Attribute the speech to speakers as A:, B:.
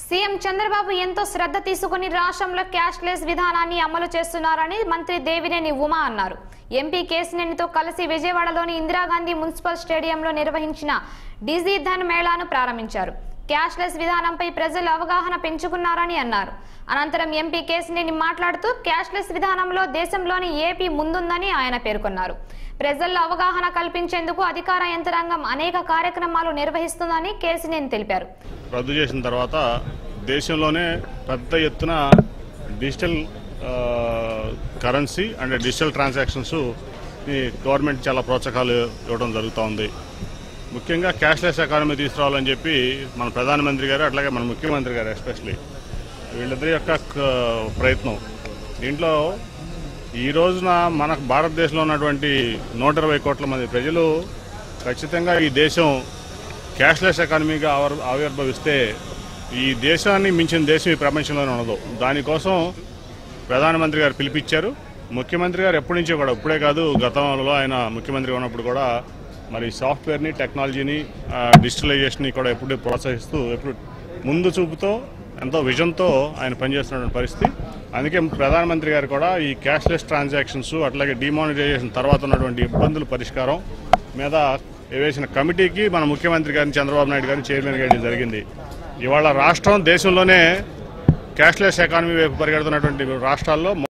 A: CM Chandrababu ఎంతో శ్రద్ధ తీసుకుని రాష్ట్రంలో క్యాష్లెస్ విధానాన్ని అమలు చేస్తున్నారని మంత్రి దేవినేని ఉమా అన్నారు ఎంపీ కేసినేనితో కలిసి విజయవాడలోని ఇందిరాగాంధీ మున్సిపల్ స్టేడియంలో నిర్వహించిన డిజీ ధన్ మేళాను ప్రారంభించారు క్యాష్లెస్ విధానంపై ప్రజలు అవగాహన పెంచుకున్నారని అన్నారు అనంతరం ఎంపీ కేసినేని మాట్లాడుతూ క్యాష్లెస్ విధానంలో దేశంలోని ఏపీ ముందుందని ఆయన పేర్కొన్నారు ప్రజల్లో అవగాహన కల్పించేందుకు అధికార యంత్రాంగం అనేక కార్యక్రమాలు నిర్వహిస్తుందని కేసినేని తెలిపారు
B: రద్దు చేసిన తర్వాత దేశంలోనే పెద్ద ఎత్తున డిజిటల్ ఆ, కరెన్సీ అండ్ డిజిటల్ ట్రాన్సాక్షన్స్ ఈ గవర్నమెంట్ చాలా ప్రోత్సాహాలు ఇవ్వడం జరుగుతూ ఉంది ముఖ్యంగా క్యాష్లెస్ ఎకానమీ తీసుకురావాలని చెప్పి మన ప్రధానమంత్రి గారు అట్లాగే మన ముఖ్యమంత్రి గారు ఎస్పెషలీ వీళ్ళిద్దరి యొక్క క- ప్రయత్నం దీంట్లో ఈ రోజున మన భారతదేశంలో ఉన్నటువంటి నూట ఇరవై కోట్ల మంది ప్రజలు ఖచ్చితంగా ఈ దేశం క్యాష్లెస్ ఎకానమీగా ఆవిర్- ఆవిర్భవిస్తే ఈ దేశాన్ని మించిన దేశం ఈ ప్రపంచంలోనే ఉండదు దానికోసం ప్రధానమంత్రి గారు పిలిపించారు ముఖ్యమంత్రి గారు ఎప్పటి నుంచో కూడా ఇప్పుడే కాదు గతంలో ఆయన ముఖ్యమంత్రి ఉన్నప్పుడు కూడా మరి సాఫ్ట్వేర్ని టెక్నాలజీని ఆ, డిజిటలైజేషన్ని కూడా ఎప్పుడు ప్రోత్సహిస్తూ ఎప్పుడు ముందు చూపుతో ఎంతో విజన్తో ఆయన పనిచేస్తున్నటువంటి పరిస్థితి అందుకే ప్రధానమంత్రి గారు కూడా ఈ క్యాష్లెస్ ట్రాన్సాక్షన్స్ అట్లాగే డిమానిటైజేషన్ తర్వాత ఉన్నటువంటి ఇబ్బందుల పరిష్కారం మీద వేసిన కమిటీకి మన ముఖ్యమంత్రి గారిని చంద్రబాబు నాయుడు గారిని చైర్మన్ చేయడం జరిగింది ఇవాళ రాష్ట్రం దేశంలోనే క్యాష్లెస్ ఎకానమీ వైపు పరిగెడుతున్నటువంటి రాష్ట్రాల్లో